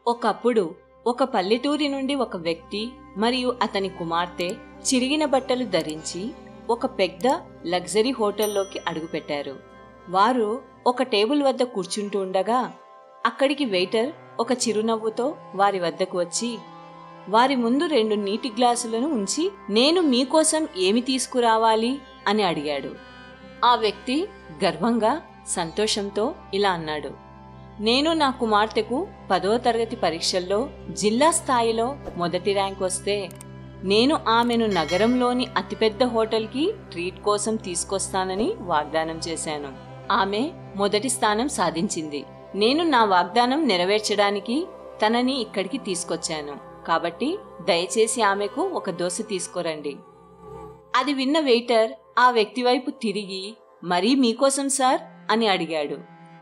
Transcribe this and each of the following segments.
ఒకప్పుడు ఒక పల్లెటూరి నుండి ఒక వ్యక్తి మరియు అతని కుమార్తె చిరిగిన బట్టలు ధరించి ఒక పెద్ద లగ్జరీ హోటల్లోకి అడుగుపెట్టారు వారు ఒక టేబుల్ వద్ద కూర్చుంటూ ఉండగా అక్కడికి వెయిటర్ ఒక చిరునవ్వుతో వారి వద్దకు వచ్చి వారి ముందు రెండు నీటి గ్లాసులను ఉంచి నేను మీకోసం ఏమి తీసుకురావాలి అని అడిగాడు ఆ వ్యక్తి గర్వంగా సంతోషంతో ఇలా అన్నాడు నేను నా కుమార్తెకు పదో తరగతి పరీక్షల్లో జిల్లా స్థాయిలో మొదటి ర్యాంక్ వస్తే నేను ఆమెను నగరంలోని అతిపెద్ద హోటల్కి ట్రీట్ కోసం తీసుకొస్తానని వాగ్దానం చేశాను ఆమె మొదటి స్థానం సాధించింది నేను నా వాగ్దానం నెరవేర్చడానికి తనని ఇక్కడికి తీసుకొచ్చాను కాబట్టి దయచేసి ఆమెకు ఒక దోశ తీసుకురండి అది విన్న వెయిటర్ ఆ వ్యక్తి వైపు తిరిగి మరీ మీకోసం సార్ అని అడిగాడు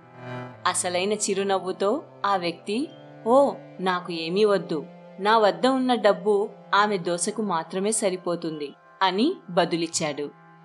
అసలైన చిరునవ్వుతో ఆ వ్యక్తి ఓ నాకు ఏమీ వద్దు నా వద్ద ఉన్న డబ్బు ఆమె దోశకు మాత్రమే సరిపోతుంది అని బదులిచ్చాడు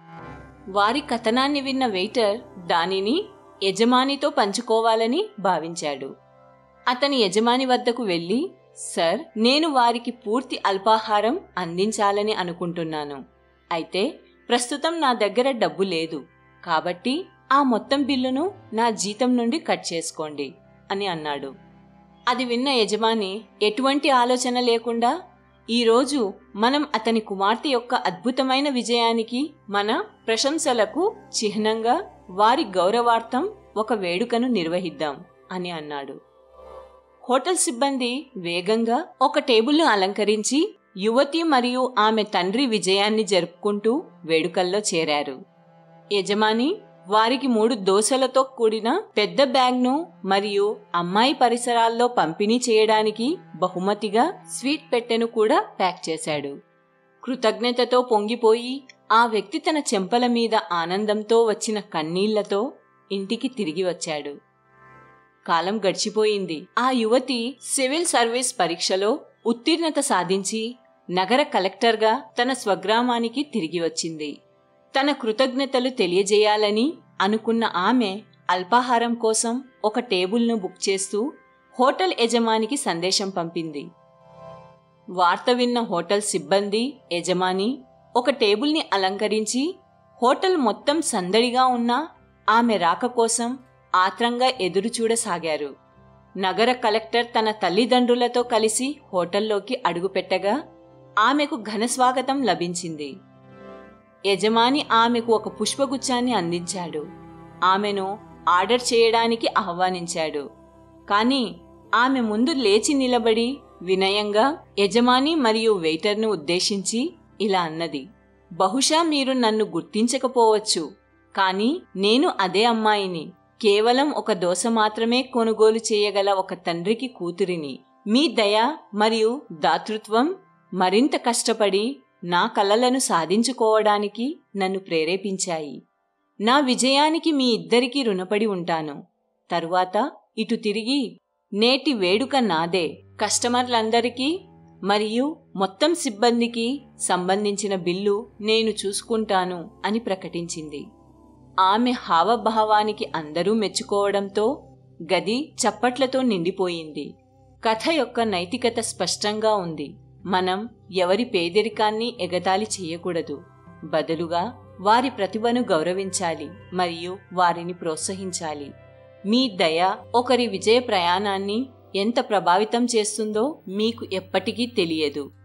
వారి కథనాన్ని విన్న వెయిటర్ దానిని యజమానితో పంచుకోవాలని భావించాడు అతని యజమాని వద్దకు వెళ్ళి సార్ నేను వారికి పూర్తి అల్పాహారం అందించాలని అనుకుంటున్నాను అయితే ప్రస్తుతం నా దగ్గర డబ్బు లేదు కాబట్టి ఆ మొత్తం బిల్లును నా జీతం నుండి కట్ చేసుకోండి అని అన్నాడు అది విన్న యజమాని ఎటువంటి ఆలోచన లేకుండా ఈరోజు మనం అతని కుమార్తె యొక్క అద్భుతమైన విజయానికి మన ప్రశంసలకు చిహ్నంగా వారి గౌరవార్థం ఒక వేడుకను నిర్వహిద్దాం అని అన్నాడు హోటల్ సిబ్బంది వేగంగా ఒక టేబుల్ను అలంకరించి యువతి మరియు ఆమె తండ్రి విజయాన్ని జరుపుకుంటూ వేడుకల్లో చేరారు యజమాని వారికి మూడు దోశలతో కూడిన పెద్ద బ్యాగ్ను మరియు అమ్మాయి పరిసరాల్లో పంపిణీ చేయడానికి బహుమతిగా స్వీట్ పెట్టెను కూడా ప్యాక్ చేశాడు కృతజ్ఞతతో పొంగిపోయి ఆ వ్యక్తి తన చెంపల మీద ఆనందంతో వచ్చిన కన్నీళ్లతో ఇంటికి తిరిగి వచ్చాడు కాలం గడిచిపోయింది ఆ యువతి సివిల్ సర్వీస్ పరీక్షలో ఉత్తీర్ణత సాధించి నగర కలెక్టర్గా తన స్వగ్రామానికి తిరిగి వచ్చింది తన కృతజ్ఞతలు తెలియజేయాలని అనుకున్న ఆమె అల్పాహారం కోసం ఒక టేబుల్ను బుక్ చేస్తూ హోటల్ యజమానికి సందేశం పంపింది వార్త విన్న హోటల్ సిబ్బంది యజమాని ఒక టేబుల్ని అలంకరించి హోటల్ మొత్తం సందడిగా ఉన్న ఆమె రాక కోసం ఆత్రంగా ఎదురు చూడసాగారు నగర కలెక్టర్ తన తల్లిదండ్రులతో కలిసి హోటల్లోకి అడుగుపెట్టగా ఆమెకు ఘనస్వాగతం లభించింది యజమాని ఆమెకు ఒక పుష్పగుచ్చాన్ని అందించాడు ఆమెను ఆర్డర్ చేయడానికి ఆహ్వానించాడు కానీ ఆమె ముందు లేచి నిలబడి వినయంగా యజమాని మరియు వెయిటర్ను ఉద్దేశించి ఇలా అన్నది బహుశా మీరు నన్ను గుర్తించకపోవచ్చు కానీ నేను అదే అమ్మాయిని కేవలం ఒక దోశ మాత్రమే కొనుగోలు చేయగల ఒక తండ్రికి కూతురిని మీ దయ మరియు దాతృత్వం మరింత కష్టపడి నా కలలను సాధించుకోవడానికి నన్ను ప్రేరేపించాయి నా విజయానికి మీ ఇద్దరికీ రుణపడి ఉంటాను తరువాత ఇటు తిరిగి నేటి వేడుక నాదే కస్టమర్లందరికీ మరియు మొత్తం సిబ్బందికి సంబంధించిన బిల్లు నేను చూసుకుంటాను అని ప్రకటించింది ఆమె హావభావానికి అందరూ మెచ్చుకోవడంతో గది చప్పట్లతో నిండిపోయింది కథ యొక్క నైతికత స్పష్టంగా ఉంది మనం ఎవరి పేదరికాన్ని ఎగతాళి చేయకూడదు బదులుగా వారి ప్రతిభను గౌరవించాలి మరియు వారిని ప్రోత్సహించాలి మీ దయ ఒకరి విజయ ప్రయాణాన్ని ఎంత ప్రభావితం చేస్తుందో మీకు ఎప్పటికీ తెలియదు